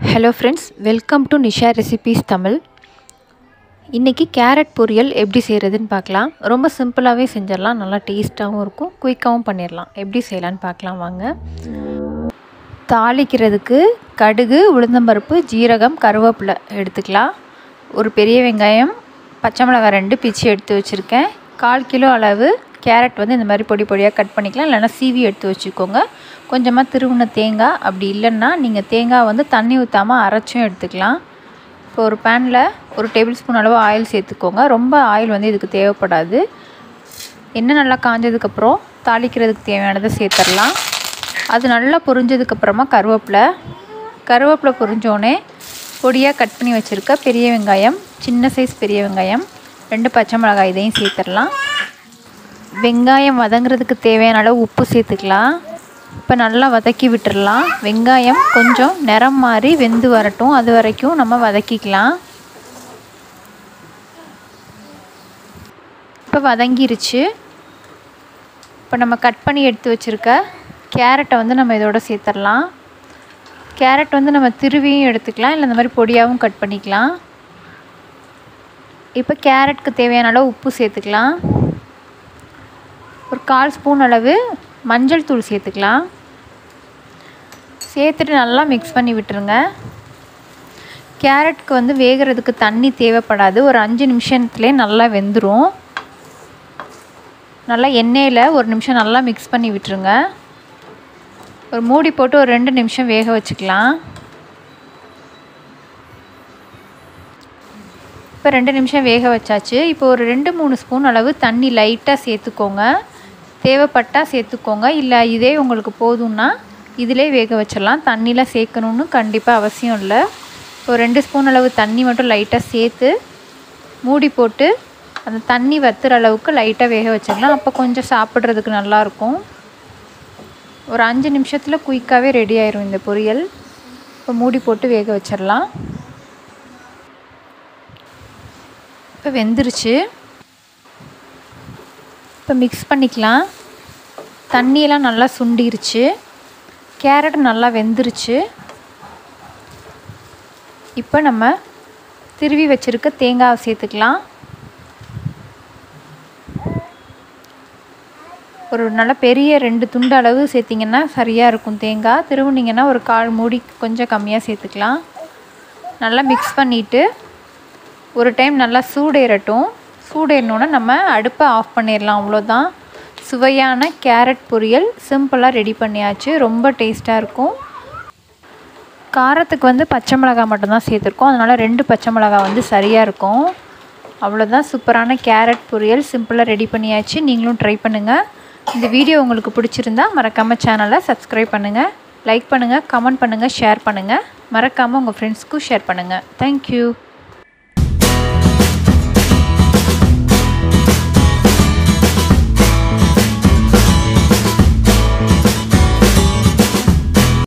hello friends welcome to Nisha recipes Tamil இன்றைக்கி carrot பொரியல் எப்படி செய்கிறதுன்னு பார்க்கலாம் ரொம்ப சிம்பிளாகவே செஞ்சிடலாம் நல்லா டேஸ்ட்டாகவும் இருக்கும் குயிக்காகவும் பண்ணிடலாம் எப்படி செய்யலான்னு பார்க்கலாம் வாங்க தாளிக்கிறதுக்கு கடுகு உளுந்தம்பருப்பு ஜீரகம் கருவேப்பிலை எடுத்துக்கலாம் ஒரு பெரிய வெங்காயம் பச்சை மிளகாய் ரெண்டு பிச்சு எடுத்து வச்சுருக்கேன் கால் கிலோ அளவு கேரட் வந்து இந்த மாதிரி பொடி பொடியாக கட் பண்ணிக்கலாம் இல்லைனா சீவி எடுத்து வச்சுக்கோங்க கொஞ்சமாக திருவுன தேங்காய் அப்படி இல்லைன்னா நீங்கள் தேங்காய் வந்து தண்ணி ஊற்றாமல் அரைச்சும் எடுத்துக்கலாம் இப்போ ஒரு பேனில் ஒரு டேபிள் ஸ்பூன் அளவு ஆயில் சேர்த்துக்கோங்க ரொம்ப ஆயில் வந்து இதுக்கு தேவைப்படாது எண்ணெய் நல்லா காஞ்சதுக்கப்புறம் தாளிக்கிறதுக்கு தேவையானதை சேர்த்துடலாம் அது நல்லா பொரிஞ்சதுக்கப்புறமா கருவேப்பிலை கருவேப்பிலை பொரிஞ்சோடனே பொடியாக கட் பண்ணி வச்சுருக்க பெரிய வெங்காயம் சின்ன சைஸ் பெரிய வெங்காயம் ரெண்டு பச்சை மிளகாய் இதையும் சேர்த்துடலாம் வெங்காயம் வதங்குறதுக்கு தேவையான அளவு உப்பு சேர்த்துக்கலாம் இப்போ நல்லா வதக்கி விட்டுடலாம் வெங்காயம் கொஞ்சம் நிறம் மாறி வெந்து வரட்டும் அது வரைக்கும் நம்ம வதக்கிக்கலாம் இப்போ வதங்கிருச்சு இப்போ நம்ம கட் பண்ணி எடுத்து வச்சுருக்க கேரட்டை வந்து நம்ம இதோட சேர்த்துடலாம் கேரட் வந்து நம்ம திருவியும் எடுத்துக்கலாம் இல்லை இந்த மாதிரி பொடியாகவும் கட் பண்ணிக்கலாம் இப்போ கேரட்டுக்கு தேவையான அளவு உப்பு சேர்த்துக்கலாம் ஒரு கால் ஸ்பூன் அளவு மஞ்சள் தூள் சேர்த்துக்கலாம் சேர்த்துட்டு நல்லா மிக்ஸ் பண்ணி விட்டுருங்க கேரட்டுக்கு வந்து வேகிறதுக்கு தண்ணி தேவைப்படாது ஒரு அஞ்சு நிமிஷத்துலேயே நல்லா வெந்துடும் நல்லா எண்ணெயில் ஒரு நிமிஷம் நல்லா மிக்ஸ் பண்ணி விட்டுருங்க ஒரு மூடி போட்டு ஒரு ரெண்டு நிமிஷம் வேக வச்சுக்கலாம் இப்போ ரெண்டு நிமிஷம் வேக வச்சாச்சு இப்போ ஒரு ரெண்டு மூணு ஸ்பூன் அளவு தண்ணி லைட்டாக சேர்த்துக்கோங்க தேவைப்பட்டால் சேர்த்துக்கோங்க இல்லை இதே உங்களுக்கு போதும்னா இதிலே வேக வச்சிடலாம் தண்ணியில் சேர்க்கணுன்னு கண்டிப்பாக அவசியம் இல்லை ஒரு ரெண்டு ஸ்பூன் அளவு தண்ணி மட்டும் லைட்டாக சேர்த்து மூடி போட்டு அந்த தண்ணி வத்துற அளவுக்கு லைட்டாக வேக வச்சிடலாம் அப்போ கொஞ்சம் சாப்பிட்றதுக்கு நல்லாயிருக்கும் ஒரு அஞ்சு நிமிஷத்தில் குயிக்காகவே ரெடி ஆயிரும் இந்த பொரியல் இப்போ மூடி போட்டு வேக வச்சிடலாம் இப்போ வெந்துருச்சு இப்போ மிக்ஸ் பண்ணிக்கலாம் தண்ணியெல்லாம் நல்லா சுண்டிருச்சு கேரட் நல்லா வெந்துருச்சு இப்போ நம்ம திருவி வச்சுருக்க தேங்காவை சேர்த்துக்கலாம் ஒரு நல்ல பெரிய ரெண்டு துண்டு அளவு சேர்த்திங்கன்னா சரியாக இருக்கும் தேங்காய் திருவுனிங்கன்னா ஒரு கால் மூடி கொஞ்சம் கம்மியாக சேர்த்துக்கலாம் நல்லா மிக்ஸ் பண்ணிவிட்டு ஒரு டைம் நல்லா சூடேறட்டும் சூடேறினோன்னே நம்ம அடுப்பை ஆஃப் பண்ணிடலாம் அவ்வளோதான் சுவையான கேரட் பொரியல் சிம்பிளாக ரெடி பண்ணியாச்சு ரொம்ப டேஸ்ட்டாக இருக்கும் காரத்துக்கு வந்து பச்சை மிளகாய் மட்டும்தான் சேர்த்துருக்கோம் அதனால் ரெண்டு பச்சை மிளகாய் வந்து சரியாக இருக்கும் அவ்வளோதான் சூப்பரான கேரட் பொரியல் சிம்பிளாக ரெடி பண்ணியாச்சு நீங்களும் ட்ரை பண்ணுங்கள் இந்த வீடியோ உங்களுக்கு பிடிச்சிருந்தா மறக்காமல் சேனலை சப்ஸ்கிரைப் பண்ணுங்கள் லைக் பண்ணுங்கள் கமெண்ட் பண்ணுங்கள் ஷேர் பண்ணுங்கள் மறக்காமல் உங்கள் ஃப்ரெண்ட்ஸ்க்கும் ஷேர் பண்ணுங்கள் தேங்க்யூ